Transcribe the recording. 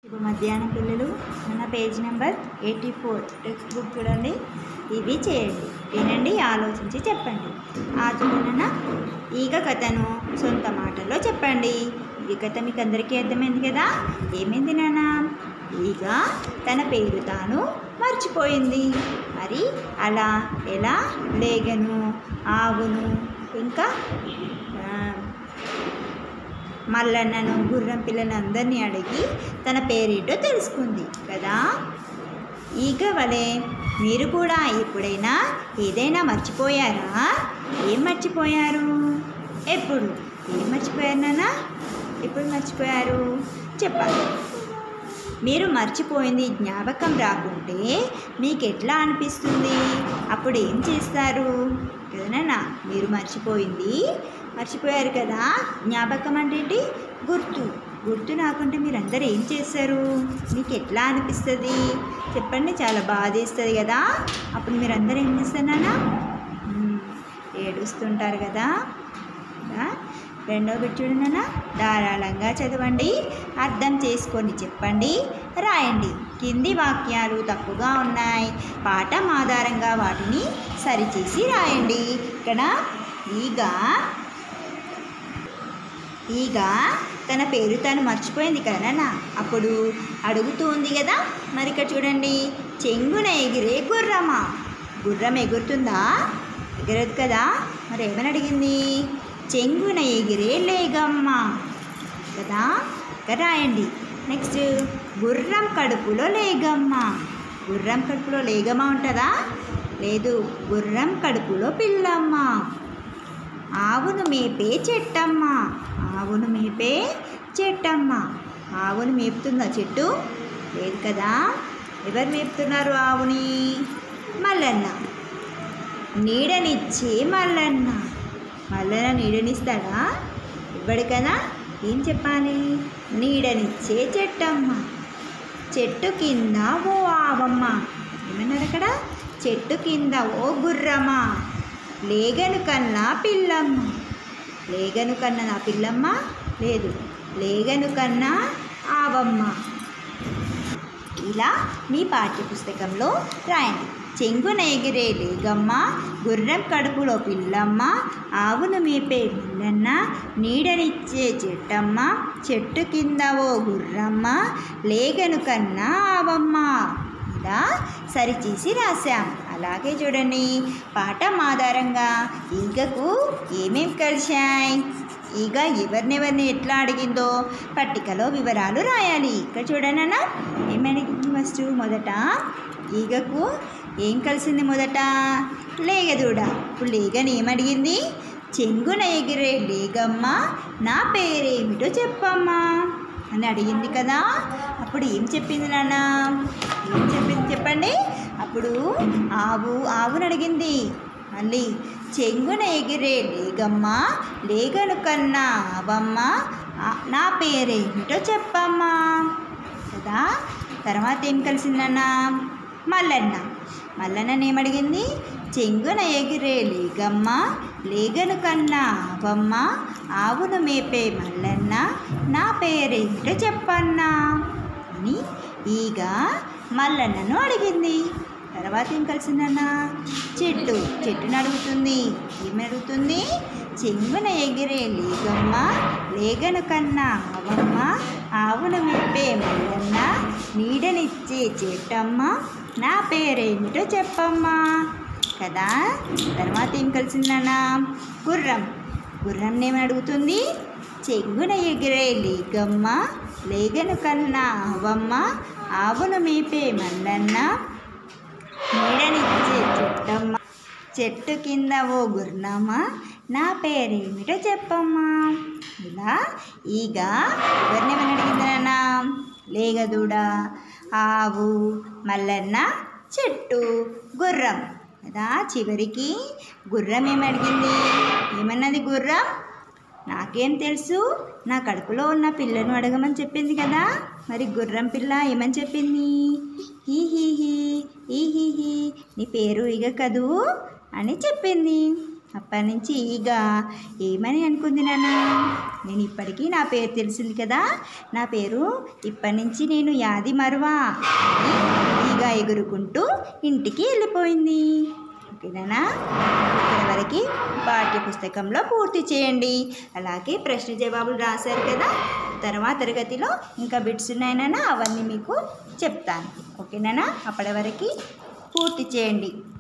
ఇప్పుడు మధ్యాహ్నం పిల్లలు మన page number eighty four textbook చూడండి ఇవి చేయండి వినండి ఆలోచించి చెప్పండి ఆ చూడన ఈగ కథను సొంత మాటల్లో చెప్పండి ఈ కథ మీకు అందరికీ అర్థమైంది కదా ఏమైంది నాన్న ఈగ తన పేరు తాను మర్చిపోయింది మరి అలా ఎలా లేగను ఆవును ఇంకా ఆ, మల్లన్నను గుర్రం పిల్లని అందరినీ అడిగి తన పేరేంటో తెలుసుకుంది కదా ఈగ వలె మీరు కూడా ఎప్పుడైనా ఏదైనా మర్చిపోయారా ఏం మర్చిపోయారు ఎప్పుడు ఏం మర్చిపోయారు నాన్న ఎప్పుడు మర్చిపోయారు చెప్పాలి మీరు మర్చిపోయింది జ్ఞాపకం రాకుంటే మీకు ఎట్లా అనిపిస్తుంది అప్పుడు ఏం చేస్తారు కదనా మీరు మర్చిపోయింది మర్చిపోయారు కదా జ్ఞాపకం అంటే ఏంటి గుర్తు గుర్తు రాకుంటే మీరు అందరు ఏం చేస్తారు మీకు ఎట్లా అనిపిస్తుంది చెప్పండి చాలా బాధేస్తుంది కదా అప్పుడు మీరు అందరూ ఏం చేస్తారు నాన్న మ్మ్, ఏడుస్తుంటారు కదా కదా? రెండో బిట్ చూడండి నాన్న ధారాళంగా చదవండి అర్థం చేసుకొని చెప్పండి రాయండి కింది వాక్యాలు తప్పుగా ఉన్నాయి పాఠం ఆధారంగా వాటిని సరిచేసి రాయండి ఇక్కడ ఈగ ఈగ తన పేరు తను మర్చిపోయింది కదా నాన్న అప్పుడు అడుగుతూ ఉంది కదా మరి ఇక్కడ చూడండి చెంగున ఎగిరే గుర్రమా గుర్రం ఎగురుతుందా ఎగరదు కదా మరి ఏమని అడిగింది చెంగున ఎగిరే లేగమ్మ కదా ఇక్కడ రాయండి నెక్స్ట్ గుర్రం కడుపులో లేగమ్మ గుర్రం కడుపులో లేగమ్మ ఉంటుందా లేదు గుర్రం కడుపులో పిల్లమ్మ ఆవును మేపే చెట్టమ్మ ఆవును మేపే చెట్టమ్మ ఆవును మేపుతుందా చెట్టు లేదు కదా ఎవరు మేపుతున్నారు ఆవుని మల్లన్న నీడనిచ్చే మల్లన్న మల్లన్న నీడనిస్తాడా ఇవ్వడు కదా ఏం చెప్పాలి నీడనిచ్చే చెట్టమ్మ చెట్టు కింద ఓ ఆవమ్మ ఏమన్నారు అక్కడ చెట్టు కింద ఓ గుర్రమా లేగను కన్నా పిల్లమ్మ లేగను కన్నా నా పిల్లమ్మ లేదు లేగను కన్నా ఆవమ్మ ఇలా మీ పాఠ్యపుస్తకంలో రాయండి చెంగున ఎగిరే లేగమ్మ గుర్రం కడుపులో పిల్లమ్మ ఆవును మేపే పిల్లన్న నీడనిచ్చే చెట్టమ్మ చెట్టు కింద ఓ గుర్రమ్మ లేగను కన్నా ఆవమ్మ ఇలా సరిచేసి రాశాం అలాగే చూడండి పాఠం ఆధారంగా ఈగకు ఏమేం కలిశాయి ఈగ ఎవరినెవరిని ఎట్లా అడిగిందో పట్టికలో వివరాలు రాయాలి ఇక్కడ చూడండి అన్న ఏమడిగింది ఫస్ట్ మొదట ఈగకు ఏం కలిసింది మొదట లేగదూడ ఇప్పుడు లేగని ఏమడిగింది చెంగున ఎగిరే లేగమ్మ నా పేరేమిటో చెప్పమ్మా అని అడిగింది కదా అప్పుడు ఏం చెప్పింది నాన్న ఏం చెప్పింది చెప్పండి అప్పుడు ఆవు ఆవును అడిగింది మళ్ళీ చెంగున ఎగిరే లేగమ్మ లేగను కన్నా ఆవమ్మ ఆ- నా పేరేమిటో చెప్పమ్మా కదా తర్వాత ఏం కలిసిందన్న మల్లన్న మల్లన్న ఏమడిగింది చెంగున ఎగిరే లేగమ్మ లేగను కన్నా ఆవమ్మ ఆవును మేపే మల్లన్న నా పేరేమిటో చెప్పన్నా అని ఈగ మల్లన్నను అడిగింది తర్వాత ఏం కలిసిందన్న చెట్టు చెట్టుని అడుగుతుంది ఏమి అడుగుతుంది చెంగున ఎగిరే లేగమ్మ లేగను కన్నా ఆవమ్మ ఆవును మేపే మల్లన్న నీడనిచ్చే చెట్టమ్మ నా పేరేమిటో చెప్పమ్మా కదా తర్వాత ఏం కలిసిందన్న గుర్రం గుర్రం ఏమని అడుగుతుంది చెంగున ఎగిరే లేగమ్మ లేగను కన్నా ఆవమ్మ ఆవును మేపే మల్లన్న నీడనిచ్చే చెట్టమ్మ చెట్టు కింద ఓ గుర్రమ్మ నా పేరేమిటో చెప్పమ్మా ఇలా ఈగ ఎవరిని ఏమని అడిగిందన్న లేగదూడ ఆవు మల్లన్న చెట్టు గుర్రం కదా చివరికి గుర్రం ఏమి అడిగింది ఏమన్నది గుర్రం నాకేం తెలుసు నా కడుపులో ఉన్న పిల్లను అడగమని చెప్పింది కదా మరి గుర్రం పిల్ల ఏమని చెప్పింది హీ హీ హీ ఈ హీ హీ నీ పేరు ఇగ కదూ అని చెప్పింది అప్పటి నుంచి ఈగ ఏమని అనుకుంది నాన్న నేను ఇప్పటికీ నా పేరు తెలిసింది కదా నా పేరు ఇప్పటి నుంచి నేను యాది మరువా అని ఈగ ఎగురుకుంటూ ఇంటికి వెళ్ళిపోయింది ఓకేనా ఇక్కడ వరకు పాఠ్య పుస్తకంలో పూర్తి చేయండి అలాగే ప్రశ్న జవాబులు రాశారు కదా తర్వాత తరగతిలో ఇంకా బిట్స్ ఉన్నాయనా అవన్నీ మీకు చెప్తాను ఓకేనా అప్పటి వరకు పూర్తి చేయండి